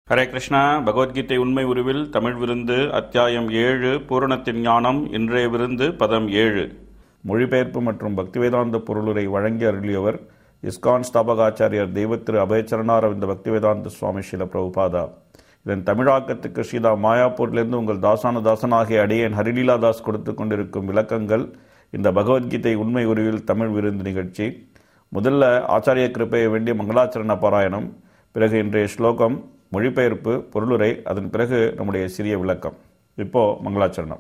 ஹரே கிருஷ்ணா பகவத்கீதை உண்மை உருவில் தமிழ் விருந்து அத்தியாயம் ஏழு பூரணத்தின் ஞானம் இன்றைய விருந்து பதம் ஏழு மொழிபெயர்ப்பு மற்றும் பக்திவேதாந்த பொருளுரை வழங்கி அருளியவர் இஸ்கான் ஸ்தாபகாச்சாரியர் தெய்வத்திரு அபயச்சரணாரவிந்த பக்திவேதாந்த சுவாமி ஸ்ரீல பிரபுபாதா இதன் தமிழாக்கத்துக்கு ஸ்ரீதா மாயாப்பூரிலிருந்து உங்கள் தாசான தாசனாகிய அடியேன் ஹரிலீலா தாஸ் கொடுத்து கொண்டிருக்கும் விளக்கங்கள் இந்த பகவத்கீதை உண்மை உருவில் தமிழ் விருந்து நிகழ்ச்சி முதல்ல ஆச்சாரிய கிருப்பையை வேண்டிய மங்களாச்சரண பாராயணம் பிறகு இன்றைய ஸ்லோகம் மொழிபெயர்ப்பு பொருளுரை அதன் பிறகு நம்முடைய சிறிய விளக்கம் இப்போ மங்களாச்சரணம்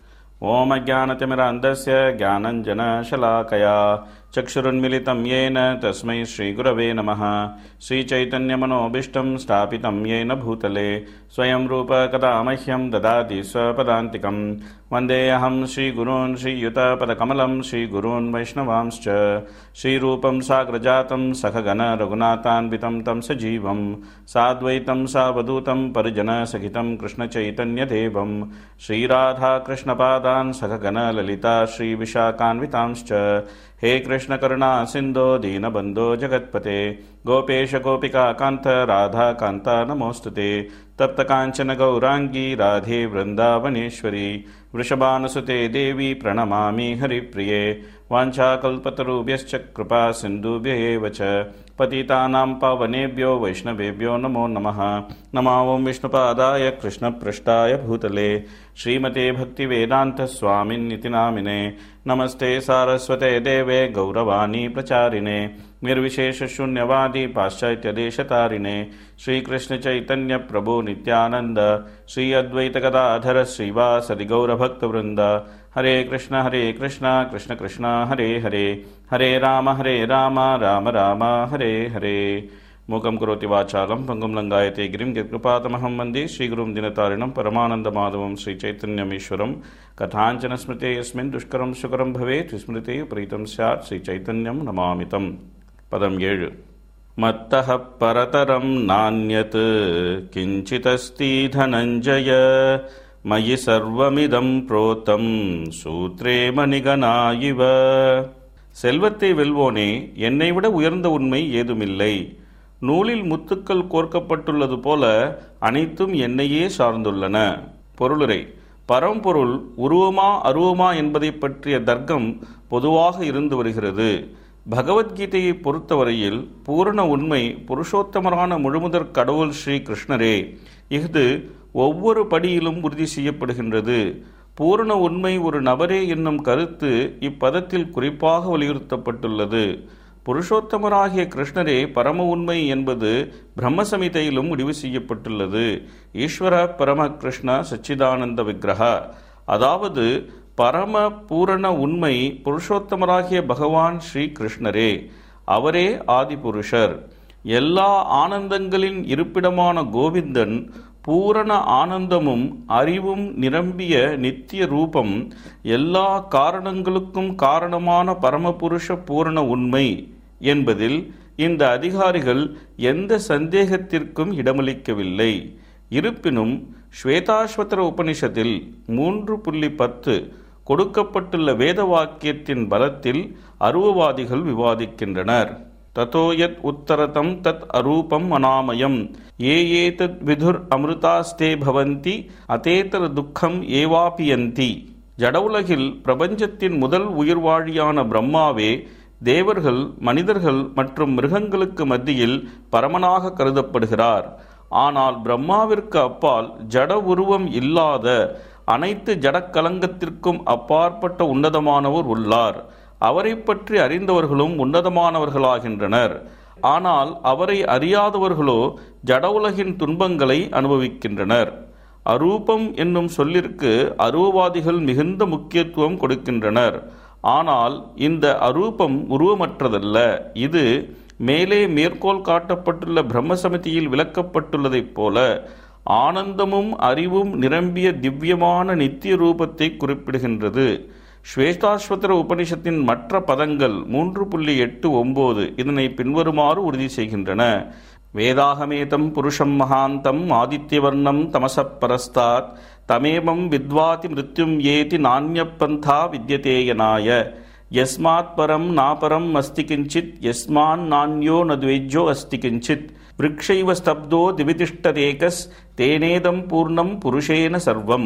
ஓம ஜானதிமிர அந்தஸ்ய ஜானஞ்சன शलाकया चक्षुरुन्मिलितं येन तस्मै श्रीगुरवे नमः श्रीचैतन्यमनोभीष्टं स्थापितं येन भूतले स्वयं रूप कदा मह्यं ददाति स्वपदान्तिकं वन्देऽहं श्रीगुरून् श्रीयुतपदकमलं श्रीगुरून् वैष्णवांश्च श्रीरूपं साग्रजातं सखगण रघुनाथान्वितं तं सजीवं साद्वैतं सावधूतं परिजनसहितं कृष्णचैतन्यदेवं श्रीराधाकृष्णपादान् सखगण ललिता श्रीविशाखान्वितांश्च हे कृष्णकरुणा सिन्धो दीनबन्धो जगत्पते गोपेश गोपिकान्त राधाकान्ता नमोऽस्तु ते तप्तकाञ्चन गौराङ्गी राधे वृन्दावनेश्वरी वृषभानुसुते देवी प्रणमामि हरिप्रिये वाञ्छाकल्पतरुभ्यश्च कृपा सिन्धुभ्य एव च पतितानां पावनेभ्यो वैष्णवेभ्यो नमो नमः नमो ॐ विष्णुपादाय कृष्णपृष्ठाय भूतले श्रीमते भक्तिवेदान्तस्वामिन्निति नामिने नमस्ते सारस्वते देवे गौरवाणी प्रचारिणे निर्विशेषशून्यवादी पाश्चात्यदेशतारिणे श्रीकृष्णचैतन्यप्रभु नित्यानन्द श्री अद्वैतगदाधर श्रीवासदि गौरभक्तवृन्द हरे कृष्ण हरे कृष्ण कृष्ण कृष्ण हरे हरे हरे राम हरे राम राम राम हरे हरे மூகம் குரோதி வாச்சாலம் பங்கும் லங்காயத்தை கிரிம் கிருபாதமகம் வந்தே ஸ்ரீகுரும் தினதாரிணம் பரமானந்தமாதவம் ஸ்ரீ சைத்தன்யமீஸ்வரம் கதாஞ்சன ஸ்மிருதே யஸ்மின் துஷ்கரம் சுகரம் பவேத் விஸ்மிருதே பிரீதம் சாத் ஸ்ரீ சைத்தன்யம் நமாமிதம் பதம் ஏழு மத்தः परतरं नान्यत् किञ्चिदस्ति धनञ्जय मयि सर्वमिदं प्रोतं சூத்ரே மணிகனா இவ செல்வத்தை வெல்வோனே என்னை விட உயர்ந்த உண்மை ஏதுமில்லை நூலில் முத்துக்கள் கோர்க்கப்பட்டுள்ளது போல அனைத்தும் என்னையே சார்ந்துள்ளன பொருளுரை பரம்பொருள் உருவமா அருவமா என்பதை பற்றிய தர்க்கம் பொதுவாக இருந்து வருகிறது பகவத்கீதையை பொறுத்தவரையில் பூரண உண்மை புருஷோத்தமரான முழுமுதற் கடவுள் ஸ்ரீ கிருஷ்ணரே இஃது ஒவ்வொரு படியிலும் உறுதி செய்யப்படுகின்றது பூரண உண்மை ஒரு நபரே என்னும் கருத்து இப்பதத்தில் குறிப்பாக வலியுறுத்தப்பட்டுள்ளது புருஷோத்தமராகிய கிருஷ்ணரே பரம உண்மை என்பது பிரம்மசமிதையிலும் முடிவு செய்யப்பட்டுள்ளது ஈஸ்வர பரம கிருஷ்ண சச்சிதானந்த விக்கிரக அதாவது பரம பூரண உண்மை புருஷோத்தமராகிய பகவான் ஸ்ரீ கிருஷ்ணரே அவரே ஆதிபுருஷர் எல்லா ஆனந்தங்களின் இருப்பிடமான கோவிந்தன் பூரண ஆனந்தமும் அறிவும் நிரம்பிய நித்திய ரூபம் எல்லா காரணங்களுக்கும் காரணமான பரமபுருஷ பூரண உண்மை என்பதில் இந்த அதிகாரிகள் எந்த சந்தேகத்திற்கும் இடமளிக்கவில்லை இருப்பினும் ஸ்வேதாஸ்வதர உபனிஷத்தில் மூன்று புள்ளி பத்து கொடுக்கப்பட்டுள்ள வேத வாக்கியத்தின் பலத்தில் அருவவாதிகள் விவாதிக்கின்றனர் தத்தோ யத் உத்தரதம் தத் அரூபம் அனாமயம் ஏ ஏ தத் விதுர் அமிர்தாஸ்தே பவந்தி அதேதர துக்கம் ஏவாபியந்தி ஜடவுலகில் பிரபஞ்சத்தின் முதல் உயிர்வாழியான பிரம்மாவே தேவர்கள் மனிதர்கள் மற்றும் மிருகங்களுக்கு மத்தியில் பரமனாக கருதப்படுகிறார் ஆனால் பிரம்மாவிற்கு அப்பால் ஜட உருவம் இல்லாத அனைத்து ஜடக்கலங்கத்திற்கும் அப்பாற்பட்ட உன்னதமானவர் உள்ளார் அவரை பற்றி அறிந்தவர்களும் உன்னதமானவர்களாகின்றனர் ஆனால் அவரை அறியாதவர்களோ ஜட உலகின் துன்பங்களை அனுபவிக்கின்றனர் அரூபம் என்னும் சொல்லிற்கு அருவவாதிகள் மிகுந்த முக்கியத்துவம் கொடுக்கின்றனர் ஆனால் இந்த அரூபம் உருவமற்றதல்ல இது மேலே மேற்கோள் காட்டப்பட்டுள்ள பிரம்மசமிதியில் விளக்கப்பட்டுள்ளதைப் போல ஆனந்தமும் அறிவும் நிரம்பிய திவ்யமான நித்திய ரூபத்தை குறிப்பிடுகின்றது ஸ்வேதாஸ்வதர உபனிஷத்தின் மற்ற பதங்கள் மூன்று புள்ளி எட்டு ஒன்பது இதனை பின்வருமாறு உறுதி செய்கின்றன வேதாகமேதம் புருஷம் மகாந்தம் ஆதித்யவர்ணம் தமசப் பரஸ்தாத் தமேமம் வித்வாதி மிருத்யும் ஏதி நானியப்பந்தா வித்யதேயனாய யஸ்மாத் பரம் நாபரம் அஸ்தி கிஞ்சித் யஸ்மான் நான்யோ நத்வேஜ்யோ அஸ்தி கிஞ்சித் விரக்ஷைவ ஸ்தப்தோ திவிதிஷ்டதேகஸ் தேனேதம் பூர்ணம் புருஷேன சர்வம்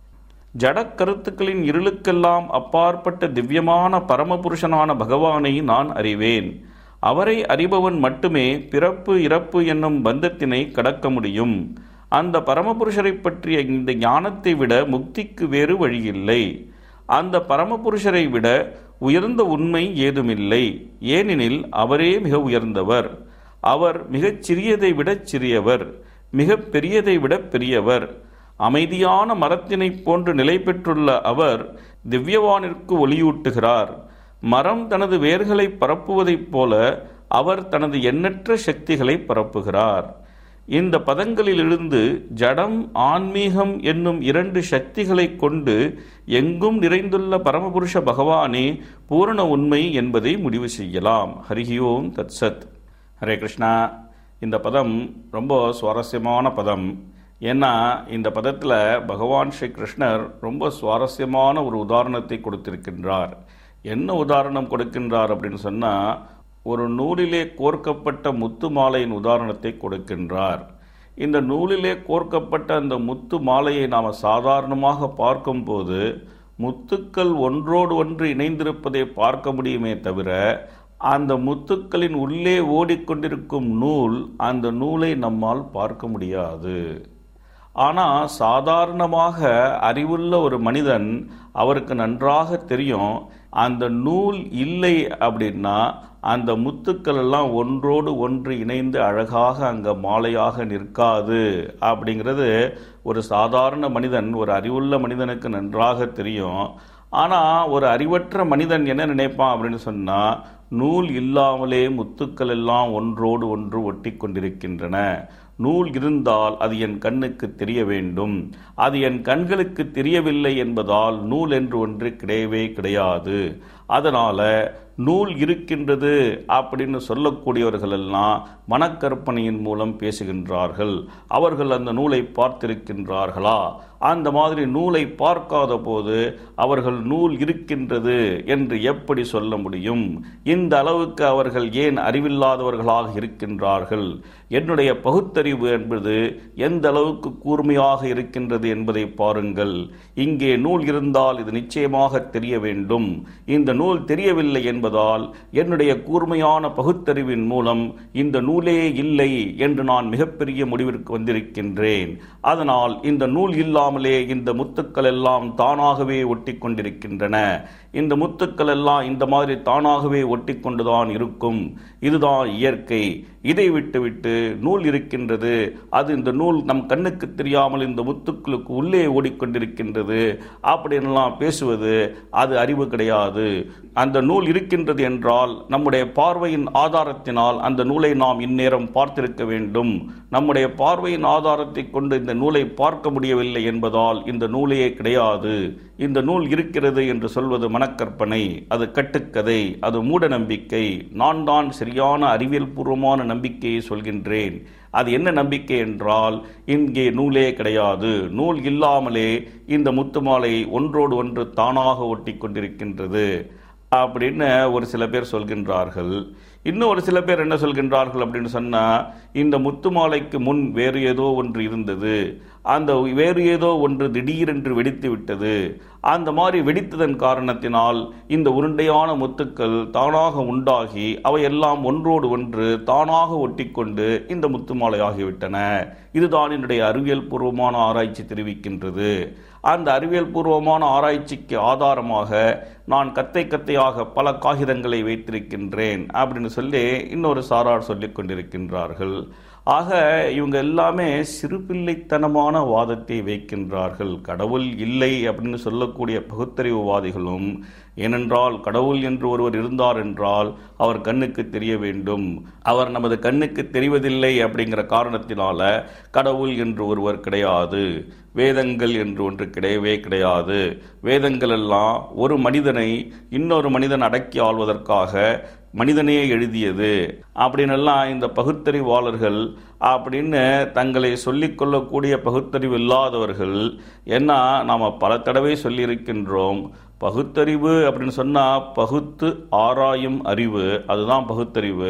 ஜடக் கருத்துக்களின் இருளுக்கெல்லாம் அப்பாற்பட்ட திவ்யமான பரமபுருஷனான பகவானை நான் அறிவேன் அவரை அறிபவன் மட்டுமே பிறப்பு இறப்பு என்னும் பந்தத்தினை கடக்க முடியும் அந்த பரமபுருஷரை பற்றிய இந்த ஞானத்தை விட முக்திக்கு வேறு வழியில்லை அந்த பரமபுருஷரை விட உயர்ந்த உண்மை ஏதுமில்லை ஏனெனில் அவரே மிக உயர்ந்தவர் அவர் மிகச் சிறியதை விடச் சிறியவர் மிகப் பெரியதை விட பெரியவர் அமைதியான மரத்தினைப் போன்று நிலை பெற்றுள்ள அவர் திவ்யவானிற்கு ஒளியூட்டுகிறார் மரம் தனது வேர்களை பரப்புவதைப் போல அவர் தனது எண்ணற்ற சக்திகளை பரப்புகிறார் இந்த பதங்களிலிருந்து ஜடம் ஆன்மீகம் என்னும் இரண்டு சக்திகளை கொண்டு எங்கும் நிறைந்துள்ள பரமபுருஷ பகவானே பூரண உண்மை என்பதை முடிவு செய்யலாம் ஹரிஹி ஓம் தத்சத் ஹரே கிருஷ்ணா இந்த பதம் ரொம்ப சுவாரஸ்யமான பதம் ஏன்னா இந்த பதத்தில் பகவான் ஸ்ரீ கிருஷ்ணர் ரொம்ப சுவாரஸ்யமான ஒரு உதாரணத்தை கொடுத்திருக்கின்றார் என்ன உதாரணம் கொடுக்கின்றார் அப்படின்னு சொன்னால் ஒரு நூலிலே கோர்க்கப்பட்ட முத்து மாலையின் உதாரணத்தை கொடுக்கின்றார் இந்த நூலிலே கோர்க்கப்பட்ட அந்த முத்து மாலையை நாம் சாதாரணமாக பார்க்கும்போது முத்துக்கள் ஒன்றோடு ஒன்று இணைந்திருப்பதை பார்க்க முடியுமே தவிர அந்த முத்துக்களின் உள்ளே ஓடிக்கொண்டிருக்கும் நூல் அந்த நூலை நம்மால் பார்க்க முடியாது ஆனால் சாதாரணமாக அறிவுள்ள ஒரு மனிதன் அவருக்கு நன்றாக தெரியும் அந்த நூல் இல்லை அப்படின்னா அந்த முத்துக்கள் எல்லாம் ஒன்றோடு ஒன்று இணைந்து அழகாக அங்கே மாலையாக நிற்காது அப்படிங்கிறது ஒரு சாதாரண மனிதன் ஒரு அறிவுள்ள மனிதனுக்கு நன்றாக தெரியும் ஆனால் ஒரு அறிவற்ற மனிதன் என்ன நினைப்பான் அப்படின்னு சொன்னால் நூல் இல்லாமலே முத்துக்கள் எல்லாம் ஒன்றோடு ஒன்று ஒட்டி கொண்டிருக்கின்றன நூல் இருந்தால் அது என் கண்ணுக்கு தெரிய வேண்டும் அது என் கண்களுக்கு தெரியவில்லை என்பதால் நூல் என்று ஒன்று கிடையவே கிடையாது அதனால நூல் இருக்கின்றது அப்படின்னு சொல்லக்கூடியவர்கள் எல்லாம் மனக்கற்பனையின் மூலம் பேசுகின்றார்கள் அவர்கள் அந்த நூலை பார்த்திருக்கின்றார்களா அந்த மாதிரி நூலை பார்க்காத போது அவர்கள் நூல் இருக்கின்றது என்று எப்படி சொல்ல முடியும் இந்த அளவுக்கு அவர்கள் ஏன் அறிவில்லாதவர்களாக இருக்கின்றார்கள் என்னுடைய பகுத்தறிவு என்பது எந்த அளவுக்கு கூர்மையாக இருக்கின்றது என்பதை பாருங்கள் இங்கே நூல் இருந்தால் இது நிச்சயமாக தெரிய வேண்டும் இந்த நூல் தெரியவில்லை என்பதால் என்னுடைய கூர்மையான பகுத்தறிவின் மூலம் இந்த நூலே இல்லை என்று நான் மிகப்பெரிய முடிவிற்கு வந்திருக்கின்றேன் அதனால் இந்த நூல் இல்லாமலே இந்த முத்துக்கள் எல்லாம் தானாகவே ஒட்டி கொண்டிருக்கின்றன இந்த முத்துக்கள் எல்லாம் இந்த மாதிரி தானாகவே ஒட்டி கொண்டுதான் இருக்கும் இதுதான் இயற்கை இதை விட்டுவிட்டு நூல் இருக்கின்றது அது இந்த நூல் நம் கண்ணுக்கு தெரியாமல் இந்த முத்துக்களுக்கு உள்ளே ஓடிக்கொண்டிருக்கின்றது அப்படின்லாம் பேசுவது அது அறிவு கிடையாது அந்த நூல் இருக்கின்றது என்றால் நம்முடைய பார்வையின் ஆதாரத்தினால் அந்த நூலை நாம் இந்நேரம் பார்த்திருக்க வேண்டும் நம்முடைய பார்வையின் ஆதாரத்தை கொண்டு இந்த நூலை பார்க்க முடியவில்லை என்பதால் இந்த நூலையே கிடையாது இந்த நூல் இருக்கிறது என்று சொல்வது மனக்கற்பனை அது கட்டுக்கதை அது மூட நம்பிக்கை நான் தான் சரியான அறிவியல் பூர்வமான நம்பிக்கையை சொல்கின்றேன் அது என்ன நம்பிக்கை என்றால் இங்கே நூலே கிடையாது நூல் இல்லாமலே இந்த முத்துமாலை ஒன்றோடு ஒன்று தானாக ஒட்டி கொண்டிருக்கின்றது அப்படின்னு ஒரு சில பேர் சொல்கின்றார்கள் இன்னும் ஒரு சில பேர் என்ன சொல்கின்றார்கள் அப்படின்னு சொன்னால் இந்த முத்து மாலைக்கு முன் வேறு ஏதோ ஒன்று இருந்தது அந்த வேறு ஏதோ ஒன்று திடீரென்று வெடித்து விட்டது அந்த மாதிரி வெடித்ததன் காரணத்தினால் இந்த உருண்டையான முத்துக்கள் தானாக உண்டாகி அவையெல்லாம் ஒன்றோடு ஒன்று தானாக ஒட்டிக்கொண்டு இந்த முத்து மாலை ஆகிவிட்டன இதுதான் என்னுடைய அறிவியல் பூர்வமான ஆராய்ச்சி தெரிவிக்கின்றது அந்த அறிவியல் பூர்வமான ஆராய்ச்சிக்கு ஆதாரமாக நான் கத்தை கத்தையாக பல காகிதங்களை வைத்திருக்கின்றேன் அப்படின்னு சொல்லி இன்னொரு சாரார் சொல்லிக் கொண்டிருக்கின்றார்கள் ஆக இவங்க எல்லாமே சிறுபிள்ளைத்தனமான வாதத்தை வைக்கின்றார்கள் கடவுள் இல்லை அப்படின்னு சொல்லக்கூடிய பகுத்தறிவுவாதிகளும் ஏனென்றால் கடவுள் என்று ஒருவர் இருந்தார் என்றால் அவர் கண்ணுக்கு தெரிய வேண்டும் அவர் நமது கண்ணுக்கு தெரிவதில்லை அப்படிங்கிற காரணத்தினால கடவுள் என்று ஒருவர் கிடையாது வேதங்கள் என்று ஒன்று கிடையவே கிடையாது வேதங்கள் எல்லாம் ஒரு மனிதனை இன்னொரு மனிதன் அடக்கி ஆள்வதற்காக மனிதனே எழுதியது அப்படின்னெல்லாம் இந்த பகுத்தறிவாளர்கள் அப்படின்னு தங்களை சொல்லிக்கொள்ளக்கூடிய பகுத்தறிவு இல்லாதவர்கள் ஏன்னா நாம் பல தடவை சொல்லியிருக்கின்றோம் பகுத்தறிவு அப்படின்னு சொன்னால் பகுத்து ஆராயும் அறிவு அதுதான் பகுத்தறிவு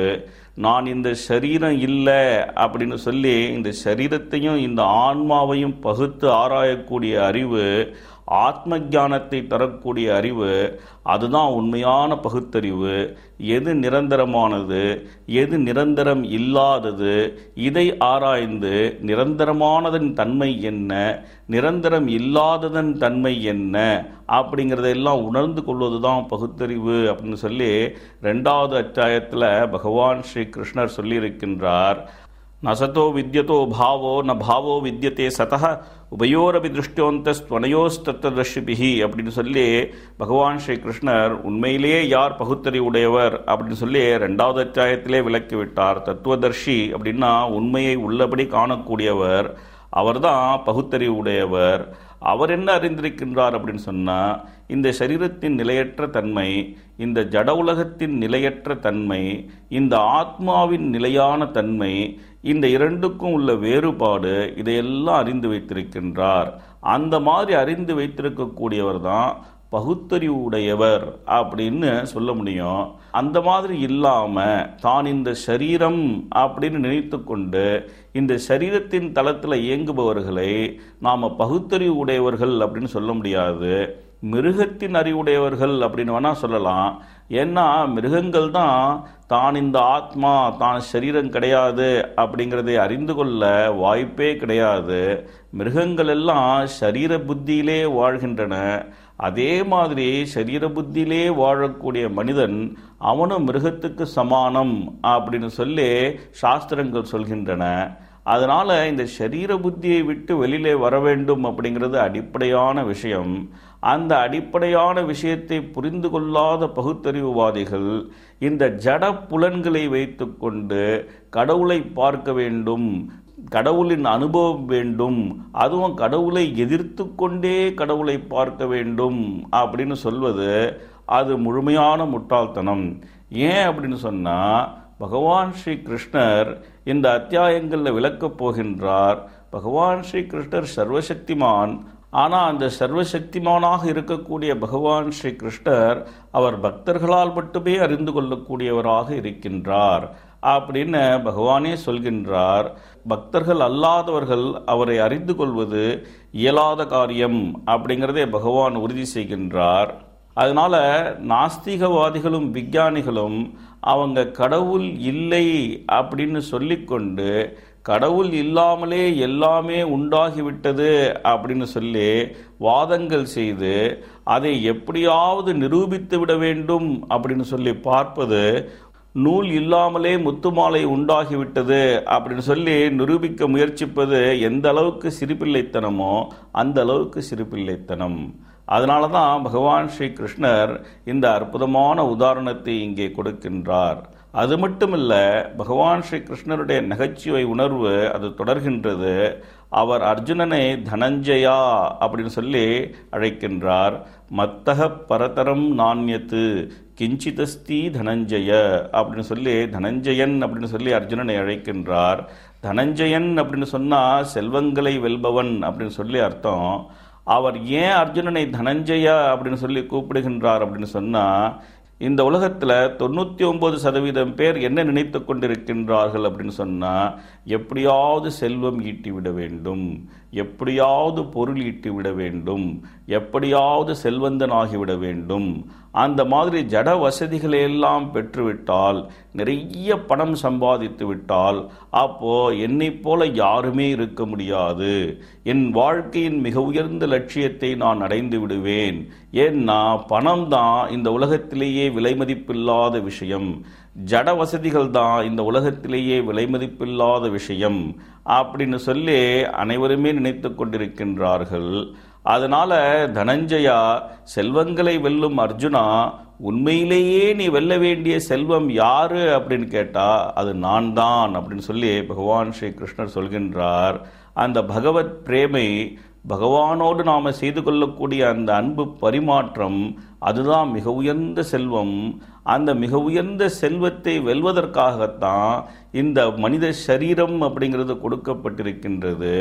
நான் இந்த சரீரம் இல்லை அப்படின்னு சொல்லி இந்த சரீரத்தையும் இந்த ஆன்மாவையும் பகுத்து ஆராயக்கூடிய அறிவு ஆத்ம ஞானத்தை தரக்கூடிய அறிவு அதுதான் உண்மையான பகுத்தறிவு எது நிரந்தரமானது எது நிரந்தரம் இல்லாதது இதை ஆராய்ந்து நிரந்தரமானதன் தன்மை என்ன நிரந்தரம் இல்லாததன் தன்மை என்ன அப்படிங்கிறதெல்லாம் உணர்ந்து கொள்வது தான் பகுத்தறிவு அப்படின்னு சொல்லி ரெண்டாவது அத்தியாயத்தில் பகவான் ஸ்ரீ கிருஷ்ணர் சொல்லியிருக்கின்றார் நசதோ வித்யதோ பாவோ ந பாவோ வித்யதே சதः உபயோரபி திருஷ்டியோந்தஸ்துவனயோஸ்தத்வதர்ஷிபிஹி அப்படின்னு சொல்லி பகவான் ஸ்ரீ கிருஷ்ணர் உண்மையிலேயே யார் பகுத்தறிவு உடையவர் அப்படின்னு சொல்லி ரெண்டாவது அத்தியாயத்திலே விளக்கிவிட்டார் தத்துவதர்ஷி அப்படின்னா உண்மையை உள்ளபடி காணக்கூடியவர் அவர்தான் பகுத்தறிவு உடையவர் அவர் என்ன அறிந்திருக்கின்றார் அப்படின்னு சொன்னால் இந்த சரீரத்தின் நிலையற்ற தன்மை இந்த ஜட உலகத்தின் நிலையற்ற தன்மை இந்த ஆத்மாவின் நிலையான தன்மை இந்த இரண்டுக்கும் உள்ள வேறுபாடு இதையெல்லாம் அறிந்து வைத்திருக்கின்றார் அந்த மாதிரி அறிந்து வைத்திருக்கக்கூடியவர் தான் பகுத்தறிவு உடையவர் அப்படின்னு சொல்ல முடியும் அந்த மாதிரி இல்லாம தான் இந்த சரீரம் அப்படின்னு நினைத்து கொண்டு இந்த சரீரத்தின் தளத்தில் இயங்குபவர்களை நாம பகுத்தறிவு உடையவர்கள் அப்படின்னு சொல்ல முடியாது மிருகத்தின் அறிவுடையவர்கள் அப்படின்னு வேணா சொல்லலாம் ஏன்னா மிருகங்கள் தான் தான் இந்த ஆத்மா தான் சரீரம் கிடையாது அப்படிங்கிறதை அறிந்து கொள்ள வாய்ப்பே கிடையாது மிருகங்கள் எல்லாம் சரீர புத்தியிலே வாழ்கின்றன அதே மாதிரி சரீர புத்தியிலே வாழக்கூடிய மனிதன் அவனும் மிருகத்துக்கு சமானம் அப்படின்னு சொல்லி சாஸ்திரங்கள் சொல்கின்றன அதனால இந்த சரீர புத்தியை விட்டு வெளியிலே வர வேண்டும் அப்படிங்கிறது அடிப்படையான விஷயம் அந்த அடிப்படையான விஷயத்தை புரிந்து கொள்ளாத பகுத்தறிவுவாதிகள் இந்த ஜட புலன்களை வைத்துக்கொண்டு கடவுளை பார்க்க வேண்டும் கடவுளின் அனுபவம் வேண்டும் அதுவும் கடவுளை எதிர்த்து கொண்டே கடவுளை பார்க்க வேண்டும் அப்படின்னு சொல்வது அது முழுமையான முட்டாள்தனம் ஏன் அப்படின்னு சொன்னால் பகவான் ஸ்ரீ கிருஷ்ணர் இந்த அத்தியாயங்களில் விளக்கப் போகின்றார் பகவான் ஸ்ரீ கிருஷ்ணர் சர்வசக்திமான் ஆனால் அந்த சர்வசக்திமானாக இருக்கக்கூடிய பகவான் ஸ்ரீ கிருஷ்ணர் அவர் பக்தர்களால் மட்டுமே அறிந்து கொள்ளக்கூடியவராக இருக்கின்றார் அப்படின்னு பகவானே சொல்கின்றார் பக்தர்கள் அல்லாதவர்கள் அவரை அறிந்து கொள்வது இயலாத காரியம் அப்படிங்கிறதே பகவான் உறுதி செய்கின்றார் அதனால நாஸ்திகவாதிகளும் விஞ்ஞானிகளும் அவங்க கடவுள் இல்லை அப்படின்னு சொல்லிக்கொண்டு கடவுள் இல்லாமலே எல்லாமே உண்டாகிவிட்டது அப்படின்னு சொல்லி வாதங்கள் செய்து அதை எப்படியாவது நிரூபித்து விட வேண்டும் அப்படின்னு சொல்லி பார்ப்பது நூல் இல்லாமலே முத்துமாலை உண்டாகிவிட்டது அப்படின்னு சொல்லி நிரூபிக்க முயற்சிப்பது எந்த அளவுக்கு சிரிப்பில்லைத்தனமோ அந்த அளவுக்கு சிரிப்பில்லைத்தனம் அதனால தான் பகவான் ஸ்ரீ கிருஷ்ணர் இந்த அற்புதமான உதாரணத்தை இங்கே கொடுக்கின்றார் அது மட்டும் இல்ல பகவான் ஸ்ரீ கிருஷ்ணருடைய நகைச்சுவை உணர்வு அது தொடர்கின்றது அவர் அர்ஜுனனை தனஞ்சயா அப்படின்னு சொல்லி அழைக்கின்றார் மத்தக பரதரம் நாண்யத்து கிஞ்சிதஸ்தி தனஞ்சய அப்படின்னு சொல்லி தனஞ்சயன் அப்படின்னு சொல்லி அர்ஜுனனை அழைக்கின்றார் தனஞ்சயன் அப்படின்னு சொன்னா செல்வங்களை வெல்பவன் அப்படின்னு சொல்லி அர்த்தம் அவர் ஏன் அர்ஜுனனை தனஞ்சயா அப்படின்னு சொல்லி கூப்பிடுகின்றார் அப்படின்னு சொன்னா இந்த உலகத்தில் தொண்ணூற்றி ஒன்பது சதவீதம் பேர் என்ன நினைத்து கொண்டிருக்கின்றார்கள் அப்படின்னு சொன்னால் எப்படியாவது செல்வம் ஈட்டிவிட வேண்டும் எப்படியாவது பொருள் ஈட்டிவிட வேண்டும் எப்படியாவது செல்வந்தன் ஆகிவிட வேண்டும் அந்த மாதிரி ஜட வசதிகளை எல்லாம் பெற்றுவிட்டால் நிறைய பணம் சம்பாதித்து விட்டால் அப்போ என்னைப் போல யாருமே இருக்க முடியாது என் வாழ்க்கையின் மிக உயர்ந்த லட்சியத்தை நான் அடைந்து விடுவேன் ஏன்னா பணம் தான் இந்த உலகத்திலேயே விலை மதிப்பில்லாத விஷயம் ஜட வசதிகள் தான் இந்த உலகத்திலேயே விலை மதிப்பில்லாத விஷயம் அப்படின்னு சொல்லி அனைவருமே நினைத்து கொண்டிருக்கின்றார்கள் அதனால தனஞ்சயா செல்வங்களை வெல்லும் அர்ஜுனா உண்மையிலேயே நீ வெல்ல வேண்டிய செல்வம் யாரு அப்படின்னு கேட்டா அது நான் தான் அப்படின்னு சொல்லி பகவான் ஸ்ரீ கிருஷ்ணர் சொல்கின்றார் அந்த பகவத் பிரேமை பகவானோடு நாம் செய்து கொள்ளக்கூடிய அந்த அன்பு பரிமாற்றம் அதுதான் மிக உயர்ந்த செல்வம் அந்த மிக உயர்ந்த செல்வத்தை வெல்வதற்காகத்தான் இந்த மனித சரீரம் அப்படிங்கிறது கொடுக்கப்பட்டிருக்கின்றது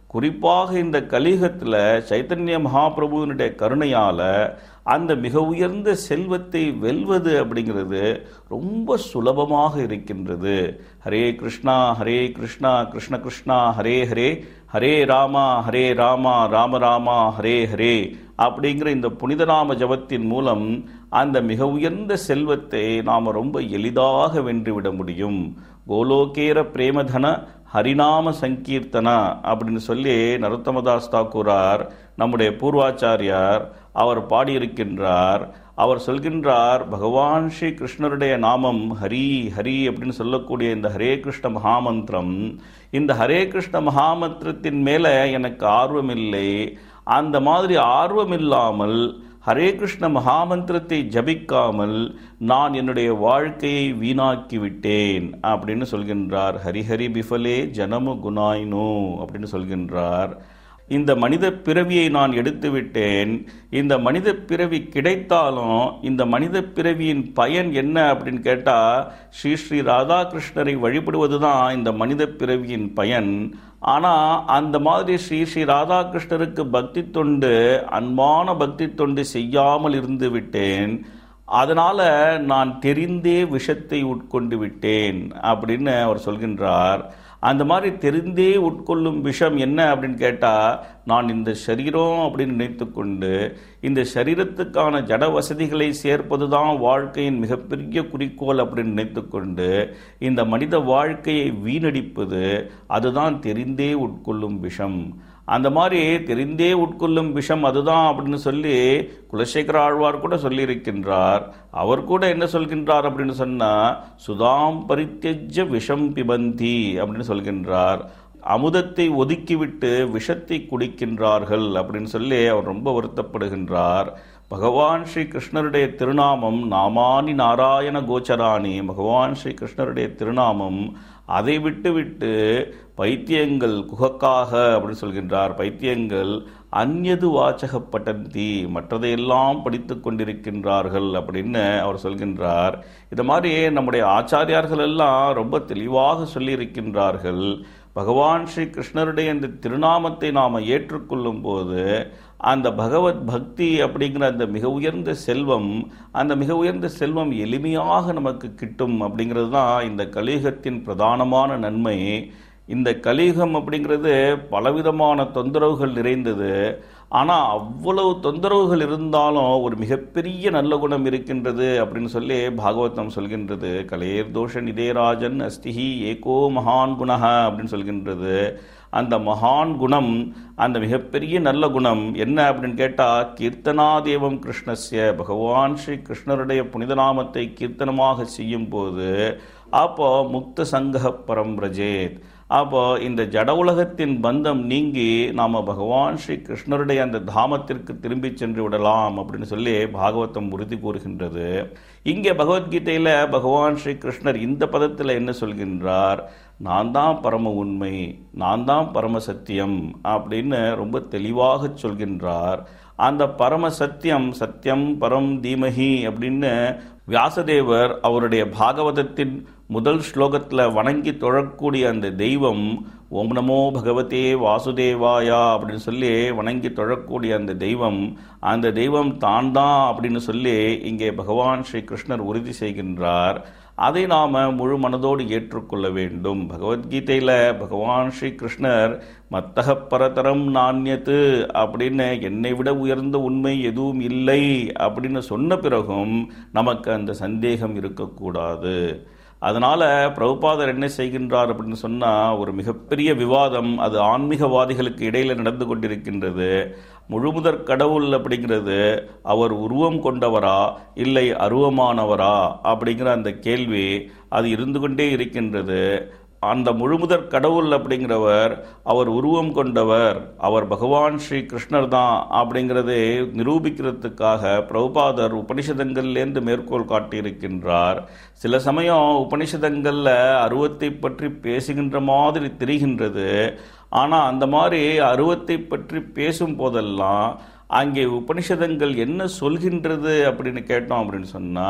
குறிப்பாக இந்த கலியுகத்தில் சைத்தன்ய மகாபிரபுவினுடைய கருணையால் அந்த மிக உயர்ந்த செல்வத்தை வெல்வது அப்படிங்கிறது ரொம்ப சுலபமாக இருக்கின்றது ஹரே கிருஷ்ணா ஹரே கிருஷ்ணா கிருஷ்ண கிருஷ்ணா ஹரே ஹரே ஹரே ராமா ஹரே ராமா ராம ராமா ஹரே ஹரே அப்படிங்கிற இந்த புனிதநாம ஜபத்தின் மூலம் அந்த மிக உயர்ந்த செல்வத்தை நாம் ரொம்ப எளிதாக வென்றுவிட முடியும் கோலோகேர பிரேமதன ஹரிநாம சங்கீர்த்தனா அப்படின்னு சொல்லி நரோத்தமதாஸ் தாக்கூரார் நம்முடைய பூர்வாச்சாரியார் அவர் பாடியிருக்கின்றார் அவர் சொல்கின்றார் பகவான் ஸ்ரீ கிருஷ்ணருடைய நாமம் ஹரி ஹரி அப்படின்னு சொல்லக்கூடிய இந்த ஹரே கிருஷ்ண மகாமந்திரம் இந்த ஹரே கிருஷ்ண மகாமந்திரத்தின் மேலே எனக்கு ஆர்வம் இல்லை அந்த மாதிரி ஆர்வம் இல்லாமல் ஹரே கிருஷ்ண மகாமந்திரத்தை ஜபிக்காமல் நான் என்னுடைய வாழ்க்கையை வீணாக்கி விட்டேன் அப்படின்னு சொல்கின்றார் ஹரிஹரி பிஃபலே ஜனமு குணாயினோ அப்படின்னு சொல்கின்றார் இந்த மனித பிறவியை நான் எடுத்து விட்டேன் இந்த மனித பிறவி கிடைத்தாலும் இந்த மனித பிறவியின் பயன் என்ன அப்படின்னு கேட்டால் ஸ்ரீ ஸ்ரீ ராதாகிருஷ்ணரை வழிபடுவது தான் இந்த மனித பிறவியின் பயன் ஆனால் அந்த மாதிரி ஸ்ரீ ஸ்ரீ ராதாகிருஷ்ணருக்கு பக்தி தொண்டு அன்பான பக்தி தொண்டு செய்யாமல் இருந்து விட்டேன் அதனால் நான் தெரிந்தே விஷத்தை உட்கொண்டு விட்டேன் அப்படின்னு அவர் சொல்கின்றார் அந்த மாதிரி தெரிந்தே உட்கொள்ளும் விஷம் என்ன அப்படின்னு கேட்டால் நான் இந்த சரீரம் அப்படின்னு நினைத்து கொண்டு இந்த சரீரத்துக்கான ஜட வசதிகளை சேர்ப்பது தான் வாழ்க்கையின் மிகப்பெரிய குறிக்கோள் அப்படின்னு நினைத்து கொண்டு இந்த மனித வாழ்க்கையை வீணடிப்பது அதுதான் தெரிந்தே உட்கொள்ளும் விஷம் அந்த மாதிரி தெரிந்தே உட்கொள்ளும் விஷம் அதுதான் அப்படின்னு சொல்லி குலசேகர ஆழ்வார் கூட சொல்லியிருக்கின்றார் அவர் கூட என்ன சொல்கின்றார் அப்படின்னு சொன்னா சுதாம் பரித்தெஜ விஷம் பிபந்தி அப்படின்னு சொல்கின்றார் அமுதத்தை ஒதுக்கிவிட்டு விஷத்தை குடிக்கின்றார்கள் அப்படின்னு சொல்லி அவர் ரொம்ப வருத்தப்படுகின்றார் பகவான் ஸ்ரீ கிருஷ்ணருடைய திருநாமம் நாமானி நாராயண கோச்சராணி பகவான் ஸ்ரீ கிருஷ்ணருடைய திருநாமம் அதை விட்டு விட்டு பைத்தியங்கள் குகக்காக அப்படின்னு சொல்கின்றார் பைத்தியங்கள் அந்நது வாச்சக பட்டந்தி மற்றதையெல்லாம் படித்து கொண்டிருக்கின்றார்கள் அப்படின்னு அவர் சொல்கின்றார் இது மாதிரி நம்முடைய ஆச்சாரியார்கள் எல்லாம் ரொம்ப தெளிவாக சொல்லியிருக்கின்றார்கள் பகவான் ஸ்ரீ கிருஷ்ணருடைய இந்த திருநாமத்தை நாம் ஏற்றுக்கொள்ளும் போது அந்த பகவத் பக்தி அப்படிங்கிற அந்த மிக உயர்ந்த செல்வம் அந்த மிக உயர்ந்த செல்வம் எளிமையாக நமக்கு கிட்டும் அப்படிங்கிறது தான் இந்த கலியுகத்தின் பிரதானமான நன்மை இந்த கலியுகம் அப்படிங்கிறது பலவிதமான தொந்தரவுகள் நிறைந்தது ஆனால் அவ்வளவு தொந்தரவுகள் இருந்தாலும் ஒரு மிகப்பெரிய நல்ல குணம் இருக்கின்றது அப்படின்னு சொல்லி பாகவதம் சொல்கின்றது கலேர் தோஷ நிதேராஜன் அஸ்திஹி ஏகோ மகான் குணக அப்படின்னு சொல்கின்றது அந்த மகான் குணம் அந்த மிகப்பெரிய நல்ல குணம் என்ன அப்படின்னு கேட்டால் கீர்த்தனாதேவம் கிருஷ்ணஸ்ய பகவான் ஸ்ரீ கிருஷ்ணருடைய புனிதநாமத்தை கீர்த்தனமாக செய்யும் போது அப்போ முக்த சங்க பரம் ரஜேத் அப்போ இந்த ஜட உலகத்தின் பந்தம் நீங்கி நாம் பகவான் ஸ்ரீ கிருஷ்ணருடைய அந்த தாமத்திற்கு திரும்பி சென்று விடலாம் அப்படின்னு சொல்லி பாகவதம் உறுதி கூறுகின்றது இங்கே பகவத்கீதையில் பகவான் ஸ்ரீ கிருஷ்ணர் இந்த பதத்தில் என்ன சொல்கின்றார் நான் தான் பரம உண்மை நான் தான் பரம சத்தியம் அப்படின்னு ரொம்ப தெளிவாக சொல்கின்றார் அந்த பரம சத்தியம் சத்தியம் பரம் தீமஹி அப்படின்னு வியாசதேவர் அவருடைய பாகவதத்தின் முதல் ஸ்லோகத்தில் வணங்கி தொழக்கூடிய அந்த தெய்வம் ஓம் நமோ பகவதே வாசுதேவாயா அப்படின்னு சொல்லி வணங்கி தொழக்கூடிய அந்த தெய்வம் அந்த தெய்வம் தான் தான் அப்படின்னு சொல்லி இங்கே பகவான் ஸ்ரீ கிருஷ்ணர் உறுதி செய்கின்றார் அதை நாம் முழு மனதோடு ஏற்றுக்கொள்ள வேண்டும் பகவத்கீதையில் பகவான் ஸ்ரீ கிருஷ்ணர் மத்தக பரதரம் நாண்யத்து அப்படின்னு என்னை விட உயர்ந்த உண்மை எதுவும் இல்லை அப்படின்னு சொன்ன பிறகும் நமக்கு அந்த சந்தேகம் இருக்கக்கூடாது அதனால் பிரபுபாதர் என்ன செய்கின்றார் அப்படின்னு சொன்னால் ஒரு மிகப்பெரிய விவாதம் அது ஆன்மீகவாதிகளுக்கு இடையில் நடந்து கொண்டிருக்கின்றது முழுமுதற் கடவுள் அப்படிங்கிறது அவர் உருவம் கொண்டவரா இல்லை அருவமானவரா அப்படிங்கிற அந்த கேள்வி அது இருந்து கொண்டே இருக்கின்றது அந்த முழுமுதற் கடவுள் அப்படிங்கிறவர் அவர் உருவம் கொண்டவர் அவர் பகவான் ஸ்ரீ கிருஷ்ணர் தான் அப்படிங்கிறதை நிரூபிக்கிறதுக்காக பிரபுபாதர் உபனிஷதங்கள்லேருந்து மேற்கோள் காட்டியிருக்கின்றார் சில சமயம் உபனிஷதங்களில் அருவத்தை பற்றி பேசுகின்ற மாதிரி தெரிகின்றது ஆனால் அந்த மாதிரி அருவத்தை பற்றி பேசும் போதெல்லாம் அங்கே உபனிஷதங்கள் என்ன சொல்கின்றது அப்படின்னு கேட்டோம் அப்படின்னு சொன்னால்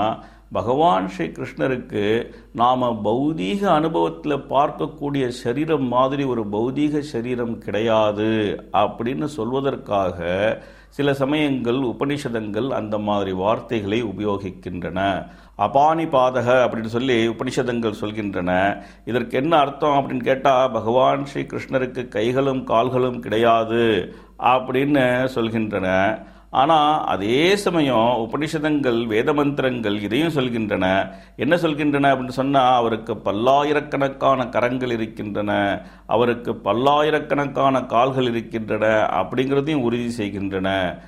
பகவான் ஸ்ரீ கிருஷ்ணருக்கு நாம் பௌதீக அனுபவத்தில் பார்க்கக்கூடிய சரீரம் மாதிரி ஒரு பௌதீக சரீரம் கிடையாது அப்படின்னு சொல்வதற்காக சில சமயங்கள் உபனிஷதங்கள் அந்த மாதிரி வார்த்தைகளை உபயோகிக்கின்றன அபானி பாதக அப்படின்னு சொல்லி உபனிஷதங்கள் சொல்கின்றன இதற்கு என்ன அர்த்தம் அப்படின்னு கேட்டால் பகவான் ஸ்ரீ கிருஷ்ணருக்கு கைகளும் கால்களும் கிடையாது அப்படின்னு சொல்கின்றன ஆனால் அதே சமயம் உபனிஷதங்கள் வேத மந்திரங்கள் இதையும் சொல்கின்றன என்ன சொல்கின்றன அப்படின்னு சொன்னால் அவருக்கு பல்லாயிரக்கணக்கான கரங்கள் இருக்கின்றன அவருக்கு பல்லாயிரக்கணக்கான கால்கள் இருக்கின்றன அப்படிங்கிறதையும் உறுதி செய்கின்றன